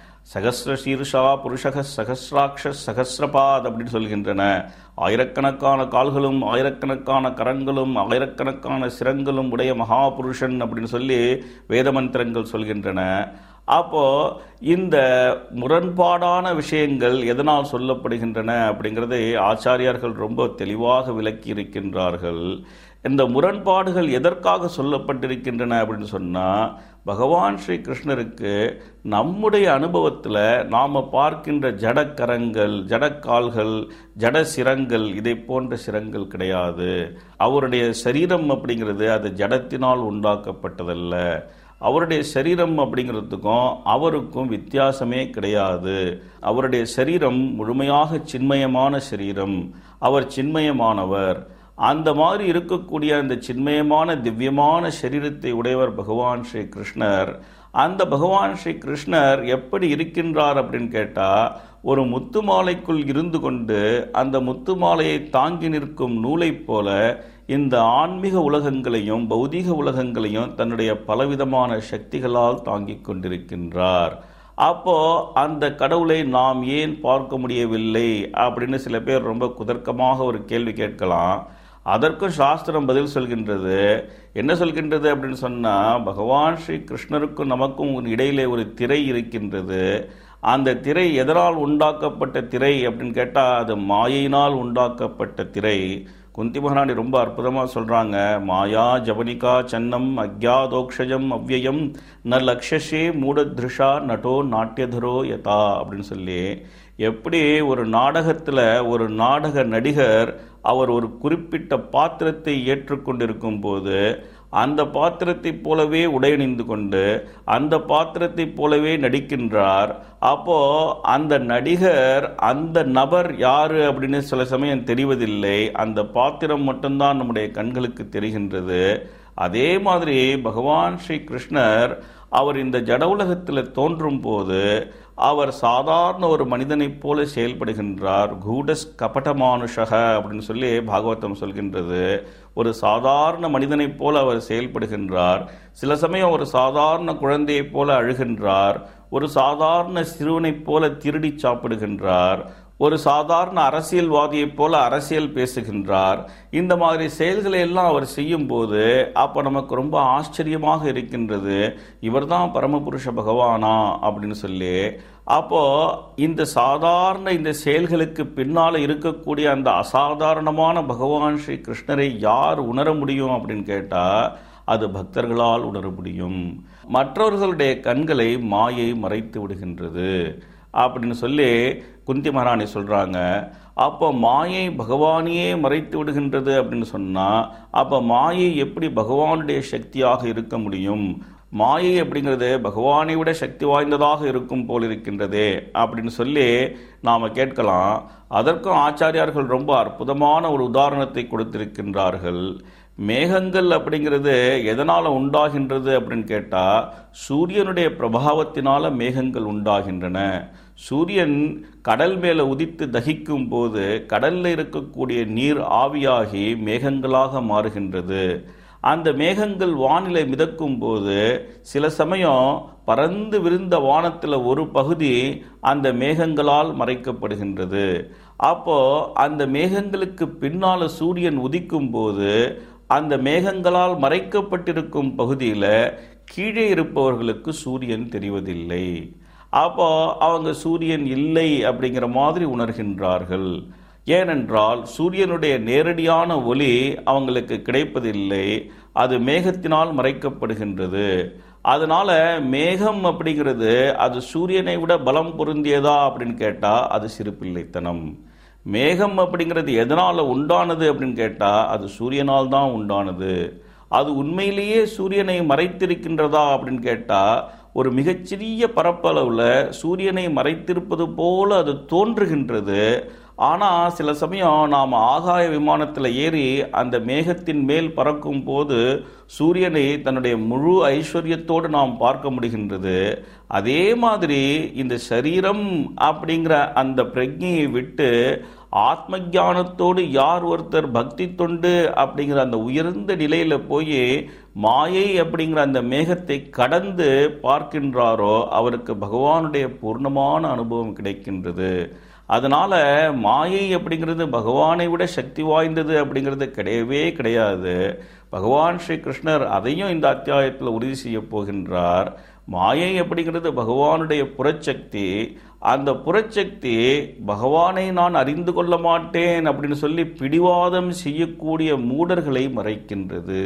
சகசிர சீர்ஷா புருஷக சகசிராட்ச சகசிரபாத் அப்படின்னு சொல்கின்றன ஆயிரக்கணக்கான கால்களும் ஆயிரக்கணக்கான கரங்களும் ஆயிரக்கணக்கான சிரங்களும் உடைய மகாபுருஷன் அப்படின்னு சொல்லி வேத மந்திரங்கள் சொல்கின்றன அப்போ இந்த முரண்பாடான விஷயங்கள் எதனால் சொல்லப்படுகின்றன அப்படிங்கிறதை ஆச்சாரியார்கள் ரொம்ப தெளிவாக விளக்கி இருக்கின்றார்கள் இந்த முரண்பாடுகள் எதற்காக சொல்லப்பட்டிருக்கின்றன அப்படின்னு சொன்னால் பகவான் ஸ்ரீ கிருஷ்ணருக்கு நம்முடைய அனுபவத்தில் நாம் பார்க்கின்ற ஜடக்கரங்கள் ஜடக்கால்கள் ஜட சிரங்கள் இதை போன்ற சிரங்கள் கிடையாது அவருடைய சரீரம் அப்படிங்கிறது அது ஜடத்தினால் உண்டாக்கப்பட்டதல்ல அவருடைய சரீரம் அப்படிங்கிறதுக்கும் அவருக்கும் வித்தியாசமே கிடையாது அவருடைய சரீரம் முழுமையாக சின்மயமான சரீரம் அவர் சின்மயமானவர் அந்த மாதிரி இருக்கக்கூடிய அந்த சின்மயமான திவ்யமான சரீரத்தை உடையவர் பகவான் ஸ்ரீ கிருஷ்ணர் அந்த பகவான் ஸ்ரீ கிருஷ்ணர் எப்படி இருக்கின்றார் அப்படின்னு கேட்டால் ஒரு முத்து மாலைக்குள் இருந்து கொண்டு அந்த முத்து மாலையை தாங்கி நிற்கும் நூலைப் போல இந்த ஆன்மீக உலகங்களையும் பௌதீக உலகங்களையும் தன்னுடைய பலவிதமான சக்திகளால் தாங்கிக் கொண்டிருக்கின்றார் அப்போ அந்த கடவுளை நாம் ஏன் பார்க்க முடியவில்லை அப்படின்னு சில பேர் ரொம்ப குதர்க்கமாக ஒரு கேள்வி கேட்கலாம் அதற்கும் சாஸ்திரம் பதில் சொல்கின்றது என்ன சொல்கின்றது அப்படின்னு சொன்னால் பகவான் ஸ்ரீ கிருஷ்ணருக்கும் நமக்கும் இடையிலே ஒரு திரை இருக்கின்றது அந்த திரை எதனால் உண்டாக்கப்பட்ட திரை அப்படின்னு கேட்டால் அது மாயினால் உண்டாக்கப்பட்ட திரை குந்தி மகாராணி ரொம்ப அற்புதமாக சொல்கிறாங்க மாயா ஜவனிகா சன்னம் அக்யாதோக்ஷஜம் அவ்யயம் ந லக்ஷஷே மூடத்ருஷா நட்டோ நாட்டியதரோ யதா அப்படின்னு சொல்லி எப்படி ஒரு நாடகத்தில் ஒரு நாடக நடிகர் அவர் ஒரு குறிப்பிட்ட பாத்திரத்தை ஏற்றுக்கொண்டிருக்கும் போது அந்த பாத்திரத்தைப் போலவே உடையணிந்து கொண்டு அந்த பாத்திரத்தைப் போலவே நடிக்கின்றார் அப்போ அந்த நடிகர் அந்த நபர் யாரு அப்படின்னு சில சமயம் தெரிவதில்லை அந்த பாத்திரம் மட்டும்தான் நம்முடைய கண்களுக்கு தெரிகின்றது அதே மாதிரி பகவான் ஸ்ரீ கிருஷ்ணர் அவர் இந்த ஜட உலகத்தில் தோன்றும் போது அவர் சாதாரண ஒரு மனிதனைப் போல செயல்படுகின்றார் கூடஸ் கபடமானுஷக அப்படின்னு சொல்லி பாகவதம் சொல்கின்றது ஒரு சாதாரண மனிதனைப் போல அவர் செயல்படுகின்றார் சில சமயம் ஒரு சாதாரண குழந்தையைப் போல அழுகின்றார் ஒரு சாதாரண சிறுவனைப் போல திருடி சாப்பிடுகின்றார் ஒரு சாதாரண அரசியல்வாதியைப் போல அரசியல் பேசுகின்றார் இந்த மாதிரி செயல்களை எல்லாம் அவர் செய்யும் போது அப்போ நமக்கு ரொம்ப ஆச்சரியமாக இருக்கின்றது இவர்தான் பரமபுருஷ பகவானா அப்படின்னு சொல்லி அப்போ இந்த சாதாரண இந்த செயல்களுக்கு பின்னால் இருக்கக்கூடிய அந்த அசாதாரணமான பகவான் ஸ்ரீ கிருஷ்ணரை யார் உணர முடியும் அப்படின்னு கேட்டால் அது பக்தர்களால் உணர முடியும் மற்றவர்களுடைய கண்களை மாயை மறைத்து விடுகின்றது அப்படின்னு சொல்லி குந்தி மகாராணி சொல்கிறாங்க அப்போ மாயை பகவானையே மறைத்து விடுகின்றது அப்படின்னு சொன்னால் அப்போ மாயை எப்படி பகவானுடைய சக்தியாக இருக்க முடியும் மாயை அப்படிங்கிறது பகவானை விட சக்தி வாய்ந்ததாக இருக்கும் போல் இருக்கின்றதே அப்படின்னு சொல்லி நாம் கேட்கலாம் அதற்கும் ஆச்சாரியார்கள் ரொம்ப அற்புதமான ஒரு உதாரணத்தை கொடுத்திருக்கின்றார்கள் மேகங்கள் அப்படிங்கிறது எதனால் உண்டாகின்றது அப்படின்னு கேட்டால் சூரியனுடைய பிரபாவத்தினால மேகங்கள் உண்டாகின்றன சூரியன் கடல் மேலே உதித்து தகிக்கும் போது கடலில் இருக்கக்கூடிய நீர் ஆவியாகி மேகங்களாக மாறுகின்றது அந்த மேகங்கள் வானிலை மிதக்கும் போது சில சமயம் பறந்து விரிந்த வானத்தில் ஒரு பகுதி அந்த மேகங்களால் மறைக்கப்படுகின்றது அப்போ அந்த மேகங்களுக்கு பின்னால் சூரியன் உதிக்கும் போது அந்த மேகங்களால் மறைக்கப்பட்டிருக்கும் பகுதியில் கீழே இருப்பவர்களுக்கு சூரியன் தெரிவதில்லை அப்போ அவங்க சூரியன் இல்லை அப்படிங்கிற மாதிரி உணர்கின்றார்கள் ஏனென்றால் சூரியனுடைய நேரடியான ஒளி அவங்களுக்கு கிடைப்பதில்லை அது மேகத்தினால் மறைக்கப்படுகின்றது அதனால மேகம் அப்படிங்கிறது அது சூரியனை விட பலம் பொருந்தியதா அப்படின்னு கேட்டால் அது சிறுபிள்ளைத்தனம் மேகம் அப்படிங்கிறது எதனால் உண்டானது அப்படின்னு கேட்டால் அது சூரியனால் தான் உண்டானது அது உண்மையிலேயே சூரியனை மறைத்திருக்கின்றதா அப்படின்னு கேட்டால் ஒரு மிகச்சிறிய பரப்பளவில் சூரியனை மறைத்திருப்பது போல அது தோன்றுகின்றது ஆனால் சில சமயம் நாம் ஆகாய விமானத்தில் ஏறி அந்த மேகத்தின் மேல் பறக்கும் போது சூரியனை தன்னுடைய முழு ஐஸ்வர்யத்தோடு நாம் பார்க்க முடிகின்றது அதே மாதிரி இந்த சரீரம் அப்படிங்கிற அந்த பிரஜையை விட்டு ஆத்ம ஞானத்தோடு யார் ஒருத்தர் பக்தி தொண்டு அப்படிங்கிற அந்த உயர்ந்த நிலையில போய் மாயை அப்படிங்கிற அந்த மேகத்தை கடந்து பார்க்கின்றாரோ அவருக்கு பகவானுடைய பூர்ணமான அனுபவம் கிடைக்கின்றது அதனால மாயை அப்படிங்கிறது பகவானை விட சக்தி வாய்ந்தது அப்படிங்கிறது கிடையவே கிடையாது பகவான் ஸ்ரீ கிருஷ்ணர் அதையும் இந்த அத்தியாயத்தில் உறுதி செய்ய போகின்றார் மாயை அப்படிங்கிறது பகவானுடைய புறச்சக்தி அந்த புறச்சக்தி பகவானை நான் அறிந்து கொள்ள மாட்டேன் அப்படின்னு சொல்லி பிடிவாதம் செய்யக்கூடிய மூடர்களை மறைக்கின்றது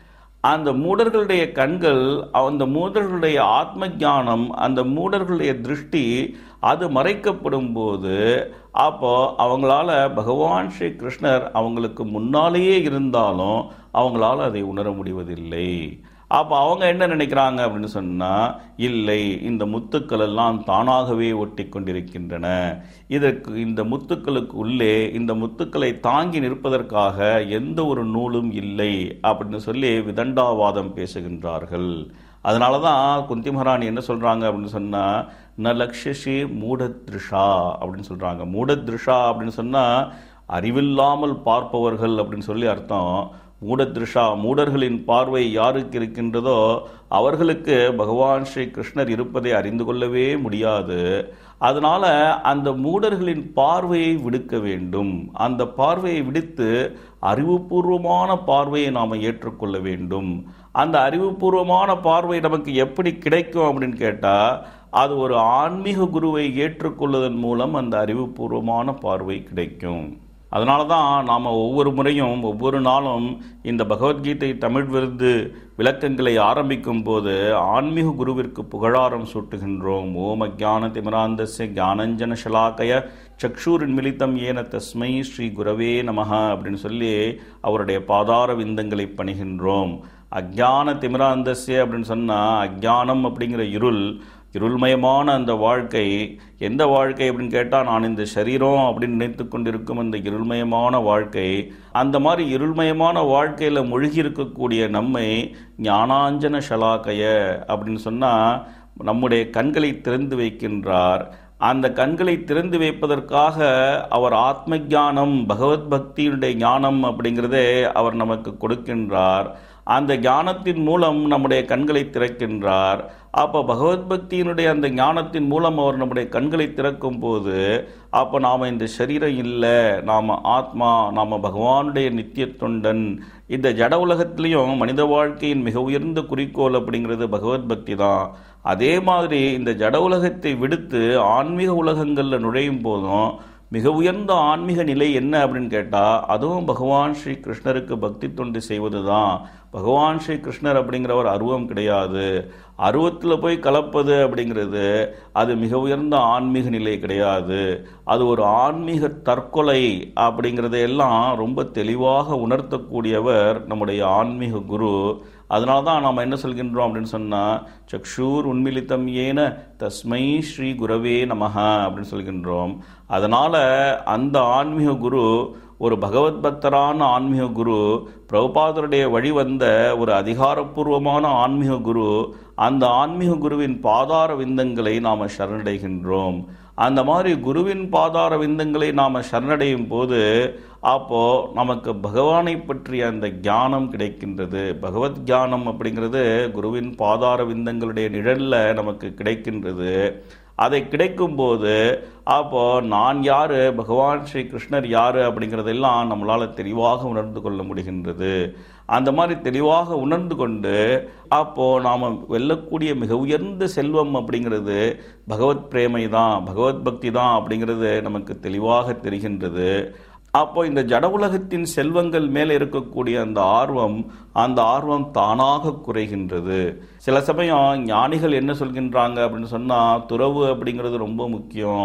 அந்த மூடர்களுடைய கண்கள் அந்த மூடர்களுடைய ஆத்ம ஞானம் அந்த மூடர்களுடைய திருஷ்டி அது மறைக்கப்படும் போது அப்போ அவங்களால பகவான் ஸ்ரீ கிருஷ்ணர் அவங்களுக்கு முன்னாலேயே இருந்தாலும் அவங்களால அதை உணர முடிவதில்லை அப்போ அவங்க என்ன நினைக்கிறாங்க அப்படின்னு சொன்னால் இல்லை இந்த முத்துக்கள் எல்லாம் தானாகவே ஒட்டி கொண்டிருக்கின்றன இதற்கு இந்த முத்துக்களுக்கு உள்ளே இந்த முத்துக்களை தாங்கி நிற்பதற்காக எந்த ஒரு நூலும் இல்லை அப்படின்னு சொல்லி விதண்டாவாதம் பேசுகின்றார்கள் அதனால தான் குந்தி மகாராணி என்ன சொல்கிறாங்க அப்படின்னு சொன்னால் ந லக்ஷசி மூடத்ருஷா அப்படின்னு சொல்கிறாங்க மூடத்ருஷா அப்படின்னு சொன்னால் அறிவில்லாமல் பார்ப்பவர்கள் அப்படின்னு சொல்லி அர்த்தம் மூடத்ருஷா மூடர்களின் பார்வை யாருக்கு இருக்கின்றதோ அவர்களுக்கு பகவான் ஸ்ரீ கிருஷ்ணர் இருப்பதை அறிந்து கொள்ளவே முடியாது அதனால அந்த மூடர்களின் பார்வையை விடுக்க வேண்டும் அந்த பார்வையை விடுத்து அறிவுபூர்வமான பார்வையை நாம் ஏற்றுக்கொள்ள வேண்டும் அந்த அறிவுபூர்வமான பார்வை நமக்கு எப்படி கிடைக்கும் அப்படின்னு கேட்டால் அது ஒரு ஆன்மீக குருவை ஏற்றுக்கொள்வதன் மூலம் அந்த அறிவுபூர்வமான பார்வை கிடைக்கும் அதனால தான் நாம் ஒவ்வொரு முறையும் ஒவ்வொரு நாளும் இந்த பகவத்கீதை தமிழ் விருது விளக்கங்களை ஆரம்பிக்கும் போது ஆன்மீக குருவிற்கு புகழாரம் சூட்டுகின்றோம் ஓம் அஜான திமிராந்தஸ்ய ஞானஞ்சன ஷலாக்கய சக்ஷூரின் மிலித்தம் ஏன தஸ்மை ஸ்ரீ குரவே நமக அப்படின்னு சொல்லி அவருடைய பாதார விந்தங்களை பணிகின்றோம் அஜான திமிராந்தஸ்ய அப்படின்னு சொன்னால் அஜானம் அப்படிங்கிற இருள் இருள்மயமான அந்த வாழ்க்கை எந்த வாழ்க்கை அப்படின்னு கேட்டால் நான் இந்த சரீரம் அப்படின்னு நினைத்து கொண்டிருக்கும் அந்த இருள்மயமான வாழ்க்கை அந்த மாதிரி இருள்மயமான வாழ்க்கையில் மூழ்கி இருக்கக்கூடிய நம்மை ஞானாஞ்சன ஷலாக்கைய அப்படின்னு சொன்னால் நம்முடைய கண்களை திறந்து வைக்கின்றார் அந்த கண்களை திறந்து வைப்பதற்காக அவர் ஆத்ம ஞானம் பகவத் பக்தியினுடைய ஞானம் அப்படிங்கிறதே அவர் நமக்கு கொடுக்கின்றார் அந்த ஞானத்தின் மூலம் நம்முடைய கண்களை திறக்கின்றார் அப்போ பகவத் பக்தியினுடைய அந்த ஞானத்தின் மூலம் அவர் நம்முடைய கண்களை திறக்கும் போது அப்போ நாம் இந்த சரீரம் இல்லை நாம் ஆத்மா நாம் பகவானுடைய நித்திய தொண்டன் இந்த ஜட உலகத்திலையும் மனித வாழ்க்கையின் மிக உயர்ந்த குறிக்கோள் அப்படிங்கிறது பகவத் பக்தி தான் அதே மாதிரி இந்த ஜட உலகத்தை விடுத்து ஆன்மீக உலகங்களில் நுழையும் போதும் மிக உயர்ந்த ஆன்மீக நிலை என்ன அப்படின்னு கேட்டால் அதுவும் பகவான் ஸ்ரீ கிருஷ்ணருக்கு பக்தி தொண்டு செய்வது தான் பகவான் ஸ்ரீ கிருஷ்ணர் அப்படிங்கிறவர் அருவம் கிடையாது அருவத்தில் போய் கலப்பது அப்படிங்கிறது அது மிக உயர்ந்த ஆன்மீக நிலை கிடையாது அது ஒரு ஆன்மீக தற்கொலை அப்படிங்கிறதையெல்லாம் ரொம்ப தெளிவாக உணர்த்தக்கூடியவர் நம்முடைய ஆன்மீக குரு அதனால தான் நாம் என்ன சொல்கின்றோம் அப்படின்னு சொன்னால் சக்ஷூர் உண்மிலித்தம் ஏன தஸ்மை ஸ்ரீ குரவே நமக அப்படின்னு சொல்கின்றோம் அதனால் அந்த ஆன்மீக குரு ஒரு பகவத் பக்தரான ஆன்மீக குரு பிரபுபாதருடைய வழி வந்த ஒரு அதிகாரப்பூர்வமான ஆன்மீக குரு அந்த ஆன்மீக குருவின் பாதார விந்தங்களை நாம் சரணடைகின்றோம் அந்த மாதிரி குருவின் பாதார விந்தங்களை நாம் சரணடையும் போது அப்போ நமக்கு பகவானை பற்றிய அந்த ஞானம் கிடைக்கின்றது பகவத் ஞானம் அப்படிங்கிறது குருவின் பாதார விந்தங்களுடைய நிழல்ல நமக்கு கிடைக்கின்றது அதை கிடைக்கும்போது அப்போ நான் யாரு பகவான் ஸ்ரீ கிருஷ்ணர் யாரு அப்படிங்கிறதெல்லாம் நம்மளால் தெளிவாக உணர்ந்து கொள்ள முடிகின்றது அந்த மாதிரி தெளிவாக உணர்ந்து கொண்டு அப்போ நாம் வெல்லக்கூடிய மிக உயர்ந்த செல்வம் அப்படிங்கிறது பகவத் பிரேமை தான் பகவத் பக்தி தான் அப்படிங்கிறது நமக்கு தெளிவாக தெரிகின்றது அப்போ இந்த ஜட உலகத்தின் செல்வங்கள் மேலே இருக்கக்கூடிய அந்த ஆர்வம் அந்த ஆர்வம் தானாக குறைகின்றது சில சமயம் ஞானிகள் என்ன சொல்கின்றாங்க அப்படின்னு சொன்னால் துறவு அப்படிங்கிறது ரொம்ப முக்கியம்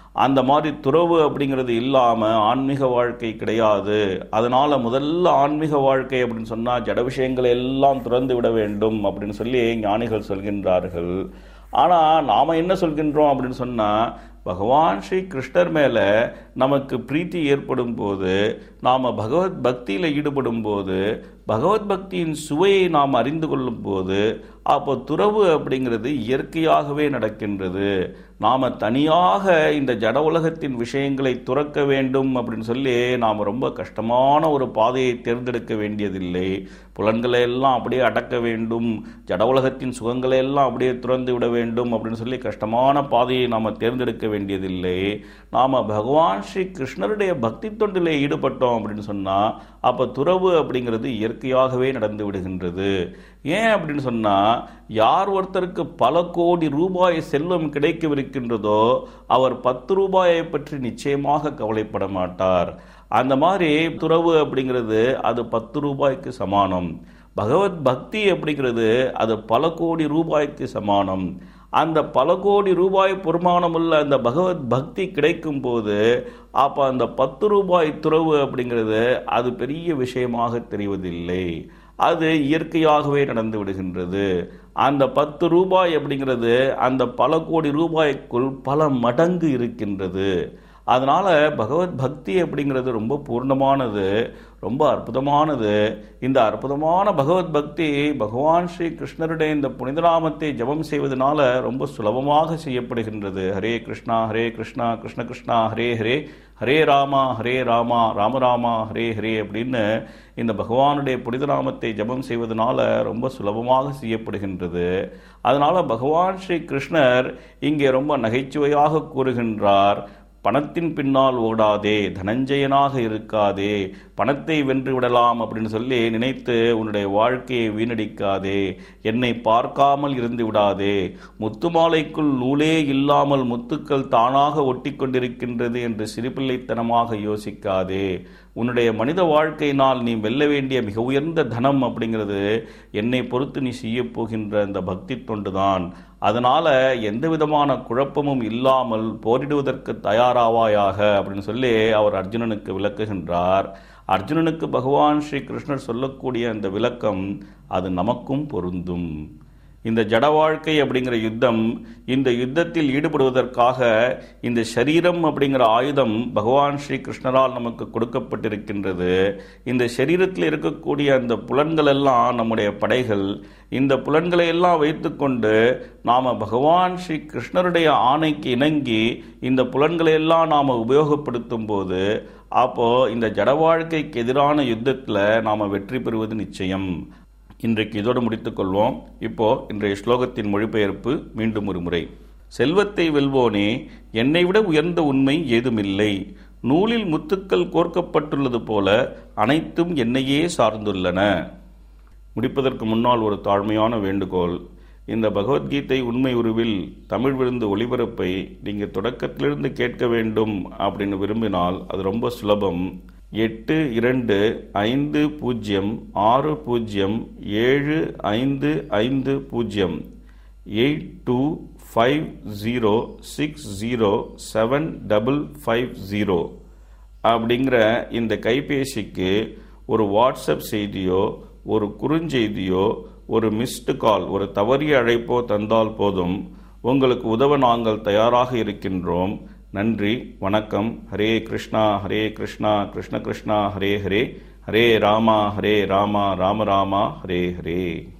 அந்த மாதிரி துறவு அப்படிங்கிறது இல்லாமல் ஆன்மீக வாழ்க்கை கிடையாது அதனால முதல்ல ஆன்மீக வாழ்க்கை அப்படின்னு சொன்னால் ஜட விஷயங்களை எல்லாம் துறந்து விட வேண்டும் அப்படின்னு சொல்லி ஞானிகள் சொல்கின்றார்கள் ஆனால் நாம் என்ன சொல்கின்றோம் அப்படின்னு சொன்னால் பகவான் ஸ்ரீ கிருஷ்ணர் மேலே நமக்கு பிரீத்தி ஏற்படும் போது நாம் பகவத் பக்தியில் ஈடுபடும் போது பகவத் பக்தியின் சுவையை நாம் அறிந்து கொள்ளும் போது அப்போ துறவு அப்படிங்கிறது இயற்கையாகவே நடக்கின்றது நாம் தனியாக இந்த ஜட உலகத்தின் விஷயங்களை துறக்க வேண்டும் அப்படின்னு சொல்லி நாம் ரொம்ப கஷ்டமான ஒரு பாதையை தேர்ந்தெடுக்க வேண்டியதில்லை புலன்களை எல்லாம் அப்படியே அடக்க வேண்டும் ஜட உலகத்தின் சுகங்களை எல்லாம் அப்படியே துறந்து விட வேண்டும் அப்படின்னு சொல்லி கஷ்டமான பாதையை நாம் தேர்ந்தெடுக்க வேண்டியதில்லை நாம் பகவான் ஸ்ரீ கிருஷ்ணருடைய பக்தி தொண்டிலே ஈடுபட்டோம் அப்படின்னு சொன்னால் அப்போ துறவு அப்படிங்கிறது இயற்கையாகவே நடந்து விடுகின்றது ஏன் அப்படின்னு சொன்னால் யார் ஒருத்தருக்கு பல கோடி ரூபாய் செல்வம் கிடைக்கவிருக்கின்றதோ அவர் பத்து ரூபாயை பற்றி நிச்சயமாக கவலைப்பட மாட்டார் அந்த மாதிரி துறவு அப்படிங்கிறது அது பத்து ரூபாய்க்கு சமானம் பகவத் பக்தி அப்படிங்கிறது அது பல கோடி ரூபாய்க்கு சமானம் அந்த பல கோடி ரூபாய் பொறுமானமுள்ள அந்த பகவத் பக்தி கிடைக்கும் போது அப்போ அந்த பத்து ரூபாய் துறவு அப்படிங்கிறது அது பெரிய விஷயமாக தெரிவதில்லை அது இயற்கையாகவே நடந்து விடுகின்றது அந்த பத்து ரூபாய் அப்படிங்கிறது அந்த பல கோடி ரூபாய்க்குள் பல மடங்கு இருக்கின்றது அதனால் பகவத் பக்தி அப்படிங்கிறது ரொம்ப பூர்ணமானது ரொம்ப அற்புதமானது இந்த அற்புதமான பகவத் பக்தி பகவான் ஸ்ரீ கிருஷ்ணருடைய இந்த புனிதநாமத்தை ஜபம் செய்வதனால ரொம்ப சுலபமாக செய்யப்படுகின்றது ஹரே கிருஷ்ணா ஹரே கிருஷ்ணா கிருஷ்ண கிருஷ்ணா ஹரே ஹரே ஹரே ராமா ஹரே ராமா ராமராமா ஹரே ஹரே அப்படின்னு இந்த பகவானுடைய புனிதநாமத்தை ஜபம் செய்வதனால ரொம்ப சுலபமாக செய்யப்படுகின்றது அதனால பகவான் ஸ்ரீ கிருஷ்ணர் இங்கே ரொம்ப நகைச்சுவையாக கூறுகின்றார் பணத்தின் பின்னால் ஓடாதே தனஞ்சயனாக இருக்காதே பணத்தை வென்று விடலாம் அப்படின்னு சொல்லி நினைத்து உன்னுடைய வாழ்க்கையை வீணடிக்காதே என்னை பார்க்காமல் இருந்து விடாதே முத்துமாலைக்குள் நூலே இல்லாமல் முத்துக்கள் தானாக ஒட்டி கொண்டிருக்கின்றது என்று சிறுபிள்ளைத்தனமாக யோசிக்காதே உன்னுடைய மனித வாழ்க்கையினால் நீ வெல்ல வேண்டிய மிக உயர்ந்த தனம் அப்படிங்கிறது என்னை பொறுத்து நீ செய்யப் போகின்ற அந்த பக்தி தொண்டுதான் அதனால எந்த விதமான குழப்பமும் இல்லாமல் போரிடுவதற்கு தயாராவாயாக அப்படின்னு சொல்லி அவர் அர்ஜுனனுக்கு விளக்குகின்றார் அர்ஜுனனுக்கு பகவான் ஸ்ரீ கிருஷ்ணர் சொல்லக்கூடிய அந்த விளக்கம் அது நமக்கும் பொருந்தும் இந்த ஜட வாழ்க்கை அப்படிங்கிற யுத்தம் இந்த யுத்தத்தில் ஈடுபடுவதற்காக இந்த சரீரம் அப்படிங்கிற ஆயுதம் பகவான் ஸ்ரீ கிருஷ்ணரால் நமக்கு கொடுக்கப்பட்டிருக்கின்றது இந்த சரீரத்தில் இருக்கக்கூடிய அந்த புலன்கள் எல்லாம் நம்முடைய படைகள் இந்த புலன்களை எல்லாம் வைத்துக்கொண்டு நாம் பகவான் ஸ்ரீ கிருஷ்ணருடைய ஆணைக்கு இணங்கி இந்த புலன்களை எல்லாம் நாம் உபயோகப்படுத்தும் போது அப்போ இந்த ஜட வாழ்க்கைக்கு எதிரான யுத்தத்தில் நாம் வெற்றி பெறுவது நிச்சயம் இன்றைக்கு இதோடு முடித்துக்கொள்வோம் இப்போ இன்றைய ஸ்லோகத்தின் மொழிபெயர்ப்பு மீண்டும் ஒரு முறை செல்வத்தை வெல்வோனே என்னை விட உயர்ந்த உண்மை ஏதுமில்லை நூலில் முத்துக்கள் கோர்க்கப்பட்டுள்ளது போல அனைத்தும் என்னையே சார்ந்துள்ளன முடிப்பதற்கு முன்னால் ஒரு தாழ்மையான வேண்டுகோள் இந்த பகவத்கீதை உண்மை உருவில் தமிழ் விருந்து ஒளிபரப்பை நீங்கள் தொடக்கத்திலிருந்து கேட்க வேண்டும் அப்படின்னு விரும்பினால் அது ரொம்ப சுலபம் எட்டு இரண்டு ஐந்து பூஜ்ஜியம் ஆறு பூஜ்ஜியம் ஏழு ஐந்து ஐந்து பூஜ்ஜியம் eight two five zero six zero seven double five zero அப்படிங்கிற இந்த கைபேசிக்கு ஒரு வாட்ஸ்அப் செய்தியோ ஒரு குறுஞ்செய்தியோ ஒரு மிஸ்டு கால் ஒரு தவறிய அழைப்போ தந்தால் போதும் உங்களுக்கு உதவ நாங்கள் தயாராக இருக்கின்றோம் நன்றி வணக்கம் ஹரே கிருஷ்ணா ஹரே கிருஷ்ணா கிருஷ்ண கிருஷ்ணா ஹரே ஹரே ஹரே ராமா ஹரே ராமா ராம ராமா ஹரே ஹரே